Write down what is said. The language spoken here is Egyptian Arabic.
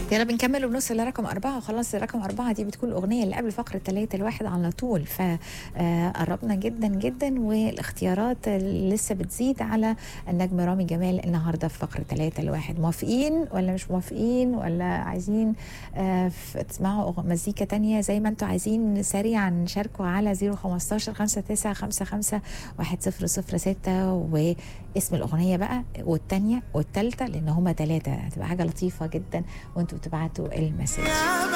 يلا بنكمل وبنوصل لرقم أربعة وخلاص رقم أربعة دي بتكون الأغنية اللي قبل فقرة تلاتة الواحد على طول فقربنا جدا جدا والاختيارات لسه بتزيد على النجم رامي جمال النهاردة في فقرة تلاتة الواحد موافقين ولا مش موافقين ولا عايزين آه، ف- تسمعوا أغ- مزيكا تانية زي ما انتوا عايزين سريعا شاركوا على 015 59 55 1006 واسم الأغنية بقى والتانية والتالتة لأن هما تلاتة هتبقى حاجة لطيفة جدا وانتوا بتبعتوا المسج